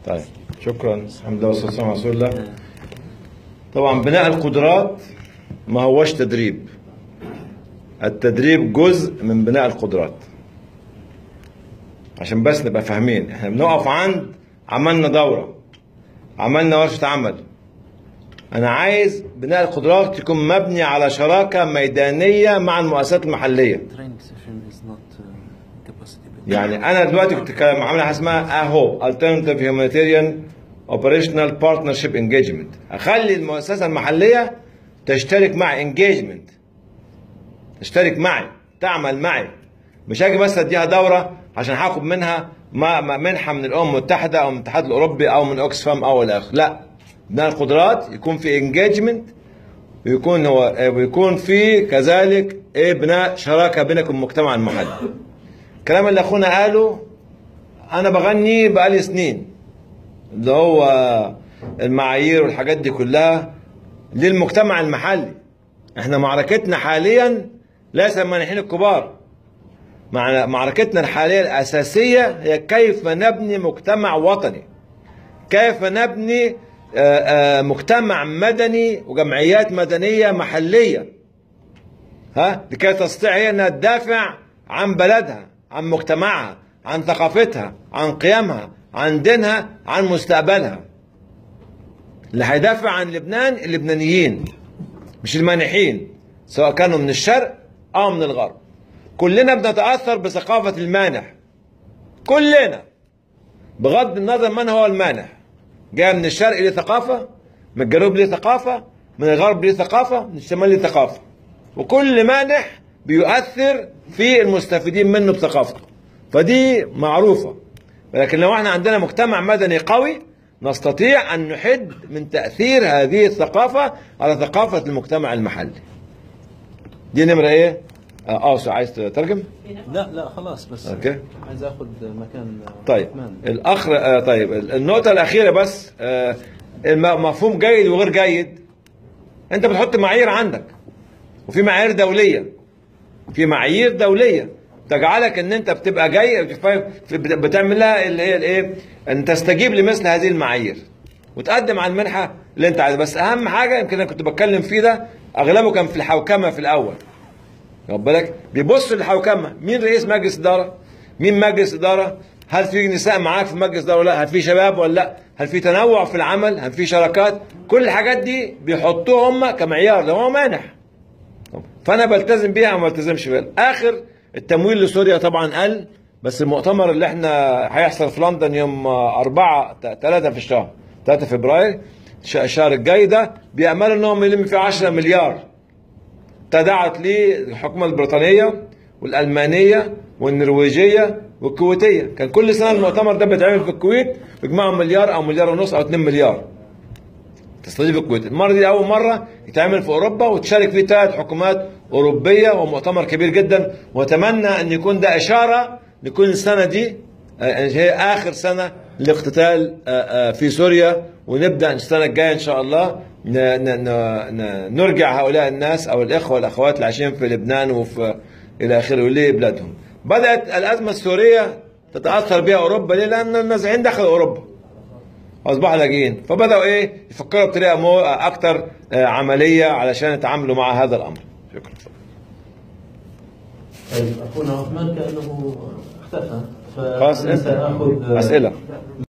طيب شكرا الحمد لله والصلاه والسلام على رسول الله طبعا بناء القدرات ما هوش تدريب التدريب جزء من بناء القدرات عشان بس نبقى فاهمين احنا بنقف عند عملنا دورة عملنا ورشة عمل انا عايز بناء القدرات يكون مبني على شراكة ميدانية مع المؤسسات المحلية training session is not uh, capacity building. يعني انا دلوقتي كنت كلام- عامل حاجه اسمها اهو Alternative Humanitarian Operational Partnership Engagement اخلي المؤسسه المحليه تشترك مع engagement تشترك معي تعمل معي مش هاجي بس اديها دوره عشان هاخد منها ما ما- منحه من الامم المتحده او من الاتحاد الاوروبي او من اوكسفام او الى اخره لا بناء القدرات يكون في engagement ويكون هو ويكون في كذلك ايه بناء شراكه بينك والمجتمع المحلي الكلام اللي اخونا قاله انا بغني بقالي سنين اللي هو المعايير والحاجات دي كلها للمجتمع المحلي احنا معركتنا حاليا ليس المانحين الكبار مع- معركتنا الحاليه الاساسيه هي كيف نبني مجتمع وطني كيف نبني آه، آه، مجتمع مدني وجمعيات مدنيه محليه ها لكي تستطيع هي انها تدافع عن بلدها عن مجتمعها عن ثقافتها عن قيمها عن دينها عن مستقبلها اللي هيدافع عن لبنان اللبنانيين مش المانحين سواء كانوا من الشرق او من الغرب كلنا بنتاثر بثقافه المانح كلنا بغض النظر من هو المانح جاي من الشرق ليه ثقافه من الجنوب ليه ثقافه من الغرب ليه ثقافه من الشمال ليه ثقافه وكل مانح بيؤثر في المستفيدين منه بثقافته فدي معروفة ولكن لو احنا عندنا مجتمع مدني قوي نستطيع أن نحد من تأثير هذه الثقافة على ثقافة المجتمع المحلي دي نمرة ايه؟ اه آه، عايز تترجم؟ لا لا خلاص بس أوكي. عايز اخذ مكان طيب عثمان. الاخر آه طيب النقطه الاخيره بس آه الم- مفهوم جيد وغير جيد انت بتحط معايير عندك وفي معايير دوليه في معايير دوليه تجعلك ان انت بتبقى جاي في- بت- بتعمل لها اللي هي الايه ان تستجيب لمثل هذه المعايير وتقدم على المنحه اللي انت عايزها بس اهم حاجه يمكن انا كنت بتكلم فيه ده اغلبه كان في الحوكمه في الاول واخد بالك بيبص للحوكمه مين رئيس مجلس اداره مين مجلس اداره هل في نساء معاك في مجلس اداره ولا لا هل في شباب ولا لا هل في تنوع في العمل هل في شراكات كل الحاجات دي بيحطوها هم كمعيار لو هو مانح فانا بلتزم بيها وما بلتزمش بيها اخر التمويل لسوريا طبعا قل بس المؤتمر اللي احنا هيحصل في لندن يوم أربعة ثلاثة في الشهر 3 فبراير الش- الشهر الجاي ده بيأملوا انهم يلم فيه 10 مليار تداعت ليه الحكومة البريطانية والألمانية والنرويجية والكويتية كان كل سنة المؤتمر ده بيتعمل في الكويت بيجمعوا مليار أو مليار ونص أو 2 مليار تستضيف الكويت المرة دي أول مرة يتعمل في أوروبا وتشارك فيه ثلاث حكومات أوروبية ومؤتمر كبير جدا وأتمنى أن يكون ده إشارة لكل السنة دي آه، هي آخر سنة للاقتتال آه، آه، في سوريا ونبدأ السنة الجاية إن شاء الله ن- ن- ن- ن- نرجع هؤلاء الناس أو الإخوة والأخوات اللي عايشين في لبنان وفي إلى آخره لبلادهم بدأت الأزمة السورية تتأثر بها أوروبا ليه؟ لأن النازحين دخلوا أوروبا اصبحوا لاجئين فبداوا ايه يفكروا بطريقه مو اكتر آه، عمليه علشان يتعاملوا مع هذا الامر شكرا طيب اخونا عثمان كانه اختفى خلاص فأنا انت ساخذ اسئله